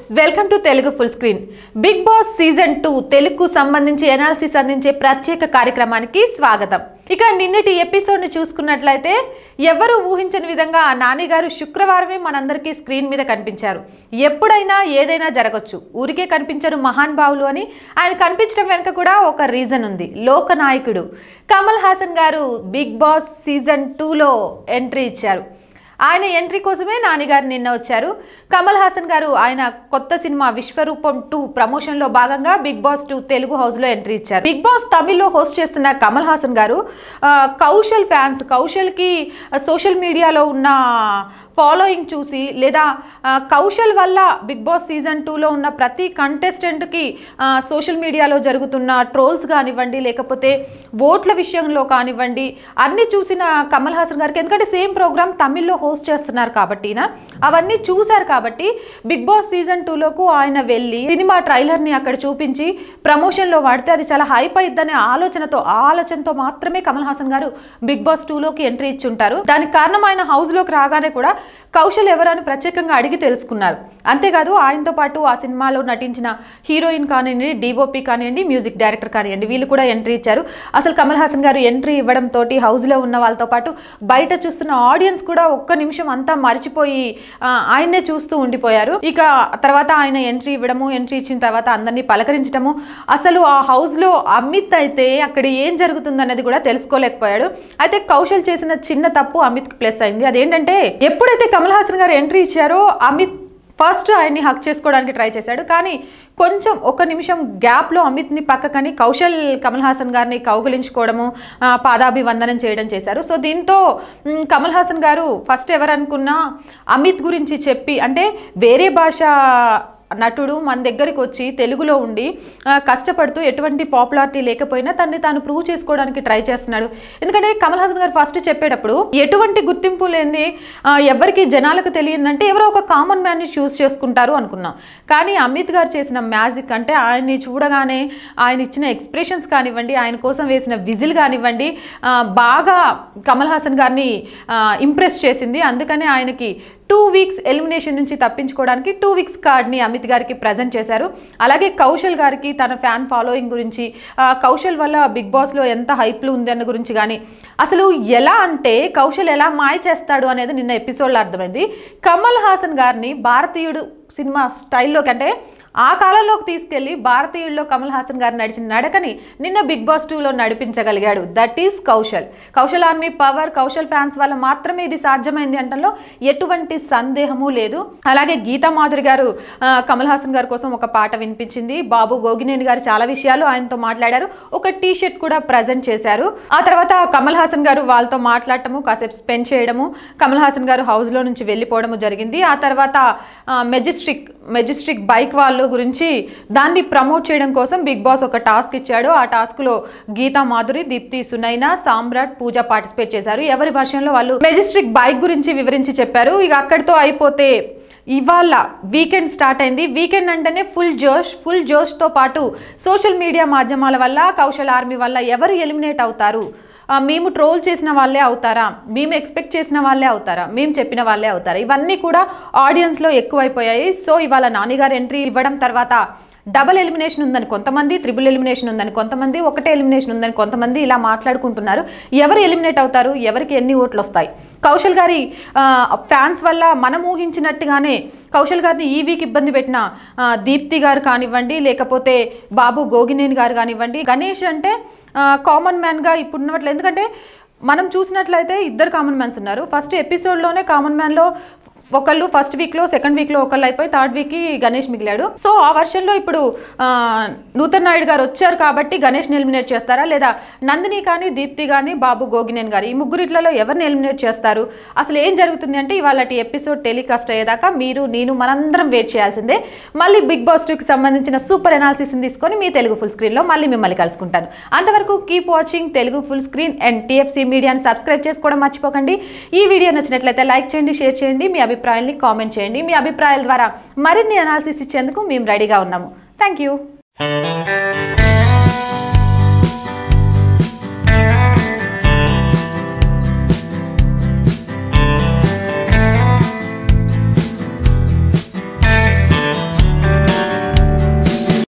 welcome to Telugu full screen Bigg Boss season two తెలుగుకు సంబంధించి analysis అందించే ప్రత్యేక కార్యక్రమానికి స్వాగతం ఇక నిన్నటి ఎపిసోడ్ ని చూసుకున్నట్లయితే ఎవరు ఊహించని విధంగా ఆ నానిగారు శుక్రవారమే మనందరికీ స్క్రీన్ మీద కనిపించారు ఎప్పుడైనా ఏదైనా జరగచ్చు ఊరికే కనిపించరు మహాన్ భావులు అని ఆయన కనిపించడం వెనుక కూడా ఒక రీజన్ ఉంది లోకనాయకుడు కమల్ హాసన్ గారు బిగ్ బాస్ సీజన్ టూలో ఎంట్రీ ఇచ్చారు ఆయన ఎంట్రీ కోసమే నానిగారు నిన్న వచ్చారు కమల్ హాసన్ గారు ఆయన కొత్త సినిమా విశ్వరూపం టూ ప్రమోషన్ లో భాగంగా Bigg Boss two Telugu house లో ఎంట్రీ ఇచ్చారు బిగ్ బాస్ తమిళ్లో హోస్ట్ చేస్తున్న కమల్ హాసన్ గారు ఆ, కౌశల్ ఫ్యాన్స్ కౌశల్ కి సోషల్ మీడియాలో ఉన్న ఫాలోయింగ్ చూసి లేదా ఆ, కౌశల్ వల్ల బిగ్ బాస్ సీజన్ టూలో ఉన్న ప్రతి కంటెస్టెంట్కి సోషల్ మీడియాలో జరుగుతున్న ట్రోల్స్ కానివ్వండి లేకపోతే ఓట్ల విషయంలో కానివ్వండి అన్ని చూసిన కమల్ హాసన్ గారికి ఎందుకంటే సేమ్ ప్రోగ్రామ్ తమిళ్లో హోస్ట్ చేస్తున్నారు కాబట్టి నా అవన్నీ చూశారు కాబట్టి బిగ్ బాస్ సీజన్ టూలోకు ఆయన వెళ్ళి సినిమా ట్రైలర్ని అక్కడ చూపించి ప్రమోషన్లో వాడితే అది చాలా హైప్ అయిద్దనే ఆలోచనతో ఆ ఆలోచనతో మాత్రమే కమల్ హాసన్ గారు బిగ్ బాస్ టూలోకి ఎంట్రీ ఇచ్చి ఉంటారు దానికి కారణం ఆయన హౌస్లోకి రాగానే కూడా కౌశల్ ఎవరని ప్రత్యేకంగా అడిగి తెలుసుకున్నారు అంతేకాదు ఆయనతో పాటు ఆ సినిమాలో నటించిన హీరోయిన్ కానివ్వండి డిఓపి కానివ్వండి మ్యూజిక్ డైరెక్టర్ కానివ్వండి వీళ్ళు కూడా ఎంట్రీ ఇచ్చారు అసలు కమల్ హాసన్ గారు ఎంట్రీ ఇవ్వడం తోటి హౌస్లో ఉన్న వాళ్ళతో పాటు బయట చూస్తున్న ఆడియన్స్ కూడా ఒక్క నిమిషం అంతా మర్చిపోయి ఆ, ఆయన్నే చూస్తూ ఉండిపోయారు ఇక తర్వాత ఆయన ఎంట్రీ ఇవ్వడము ఎంట్రీ ఇచ్చిన తర్వాత అందరినీ పలకరించడము అసలు ఆ హౌస్లో అమిత్ అయితే అక్కడ ఏం జరుగుతుందన్నది కూడా తెలుసుకోలేకపోయాడు అయితే కౌశల్ చేసిన చిన్న తప్పు అమిత్కి ప్లస్ అయింది అదేంటంటే ఎప్పుడైతే కమల్ హాసన్ గారు ఎంట్రీ ఇచ్చారో అమిత్ ఫస్ట్ ఆయన్ని హక్ చేసుకోవడానికి ట్రై చేశాడు కానీ కొంచెం ఒక నిమిషం గ్యాప్లో అమిత్ని పక్కకని కౌశల్ కమల్ హాసన్ గారిని కౌగులించుకోవడము ఆ, పాదాభివందనం చేయడం చేశారు సో దీంతో మ్, కమల్ హాసన్ గారు ఫస్ట్ ఎవరనుకున్నా అమిత్ గురించి చెప్పి అంటే వేరే భాష నటుడు మన దగ్గరికి వచ్చి తెలుగులో ఉండి ఆ, కష్టపడుతూ ఎటువంటి పాపులారిటీ లేకపోయినా తనని తాను ప్రూవ్ చేసుకోవడానికి ట్రై చేస్తున్నాడు ఎందుకంటే కమల్ హాసన్ గారు ఫస్ట్ చెప్పేటప్పుడు ఎటువంటి గుర్తింపు లేని ఆ, ఎవరికి జనాలకు తెలియదంటే ఎవరో ఒక కామన్ మ్యాన్ని చూస్ చేసుకుంటారు అనుకున్నాం కానీ అమిత్ గారు చేసిన మ్యాజిక్ అంటే ఆయన్ని చూడగానే ఆయన ఇచ్చిన ఎక్స్ప్రెషన్స్ కానివ్వండి ఆయన కోసం వేసిన విజిల్ కానివ్వండి ఆ, బాగా కమల్ హాసన్ గారిని ఇంప్రెస్ చేసింది అందుకని ఆయనకి టూ వీక్స్ ఎలిమినేషన్ నుంచి తప్పించుకోవడానికి టూ వీక్స్ కార్డ్ని అమిత్ గారికి ప్రజెంట్ చేశారు అలాగే కౌశల్ గారికి తన ఫ్యాన్ ఫాలోయింగ్ గురించి ఆ, కౌశల్ వల్ల బిగ్ బాస్లో ఎంత హైప్లు ఉంది అన్న గురించి కానీ అసలు ఎలా అంటే కౌశల్ ఎలా మాయ చేస్తాడు అనేది నిన్న ఎపిసోడ్లో అర్థమైంది కమల్ హాసన్ గారిని భారతీయుడు సినిమా స్టైల్లోకి అంటే ఆ కాలంలోకి తీసుకెళ్లి భారతీయుల్లో కమల్ హాసన్ గారు నడిచిన నడకని నిన్న బిగ్ బాస్ టూలో నడిపించగలిగాడు that is Kaushal Kaushal army power Kaushal fans వల్ల మాత్రమే ఇది సాధ్యమైంది అంటలో ఎటువంటి సందేహము లేదు అలాగే గీతా మాధురి గారు ఆ, కమల్ హాసన్ గారి కోసం ఒక పాట వినిపించింది బాబు గోగినేని గారు చాలా విషయాలు ఆయనతో మాట్లాడారు ఒక టీ షర్ట్ కూడా ప్రజెంట్ చేశారు ఆ తర్వాత కమల్ హాసన్ గారు వాళ్ళతో మాట్లాడటము కాసేపు స్పెండ్ చేయడము కమల్ హాసన్ గారు హౌస్లో నుంచి వెళ్ళిపోవడము జరిగింది ఆ తర్వాత మెజెస్టిక్ మెజెస్టిక్ బైక్ వాళ్ళు గురించి దాన్ని ప్రమోట్ చేయడం కోసం బిగ్ బాస్ ఒక టాస్క్ ఇచ్చాడు ఆ టాస్క్లో గీతా మాధురి దీప్తి సునైనా సామ్రాట్ పూజ పార్టిసిపేట్ చేశారు ఎవరి వర్షంలో వాళ్ళు మెజెస్టిక్ బైక్ గురించి వివరించి చెప్పారు ఇక అక్కడితో అయిపోతే ఇవాళ వీకెండ్ స్టార్ట్ అయింది వీకెండ్ అంటేనే ఫుల్ జోష్ ఫుల్ జోష్తో పాటు సోషల్ మీడియా మాధ్యమాల వల్ల కౌశల్ ఆర్మీ వల్ల ఎవరు ఎలిమినేట్ అవుతారు ఆ, మేము ట్రోల్ చేసిన వాళ్ళే అవుతారా మేము ఎక్స్పెక్ట్ చేసిన వాళ్ళే అవుతారా మేము చెప్పిన వాళ్ళే అవుతారా ఇవన్నీ కూడా ఆడియన్స్లో ఎక్కువైపోయాయి సో ఇవాళ నానిగారు ఎంట్రీ ఇవ్వడం తర్వాత డబల్ ఎలిమినేషన్ ఉందని కొంతమంది త్రిబుల్ ఎలిమినేషన్ ఉందని కొంతమంది ఒకటే ఎలిమినేషన్ ఉందని కొంతమంది ఇలా మాట్లాడుకుంటున్నారు ఎవరు ఎలిమినేట్ అవుతారు ఎవరికి ఎన్ని ఓట్లు వస్తాయి కౌశల్ గారి ఫ్యాన్స్ వల్ల మనం ఊహించినట్టుగానే కౌశల్ గారిని ఈ వీక్ ఇబ్బంది పెట్టిన ఆ, దీప్తి గారు కానివ్వండి లేకపోతే బాబు గోగినేని గారు కానివ్వండి గణేష్ అంటే కామన్ మ్యాన్గా ఇప్పుడు ఉన్నట్లు ఎందుకంటే మనం చూసినట్లయితే ఇద్దరు కామన్ మ్యాన్స్ ఉన్నారు ఫస్ట్ ఎపిసోడ్లోనే కామన్ మ్యాన్లో ఒకళ్ళు ఫస్ట్ వీక్లో సెకండ్ వీక్లో ఒకళ్ళు అయిపోయి థర్డ్ వీక్కి గణేష్ మిగిలాడు సో ఆ వర్షన్లో ఇప్పుడు ఆ, నూతన్ నాయుడు గారు వచ్చారు కాబట్టి గణేష్ని ఎలిమినేట్ చేస్తారా లేదా నందిని కానీ దీప్తి కానీ బాబు గోగినేని గారు ఈ ముగ్గురిట్లలో ఎవరిని ఎలిమినేట్ చేస్తారు అసలు ఏం జరుగుతుంది అంటే ఇవాళ ఎపిసోడ్ టెలికాస్ట్ అయ్యేదాకా మీరు నేను మనందరం వెయిట్ చేయాల్సిందే మళ్ళీ బిగ్ బాస్ టూకి సంబంధించిన సూపర్ అనాలిసిస్ని తీసుకొని మీ తెలుగు ఫుల్ స్క్రీన్లో మళ్ళీ మిమ్మల్ని కలుసుకుంటాను అంతవరకు keep watching Telugu full screen and TFC మీడియాని సబ్స్క్రైబ్ చేసుకోవడం మర్చిపోకండి ఈ వీడియో నచ్చినట్లయితే లైక్ చేయండి షేర్ చేయండి మీ అభిప్రాయాల్ని కామెంట్ చేయండి మీ అభిప్రాయాల ద్వారా మరిన్ని అనాలిసిస్ ఇచ్చేందుకు మేము రెడీగా ఉన్నాము థ్యాంక్ యూ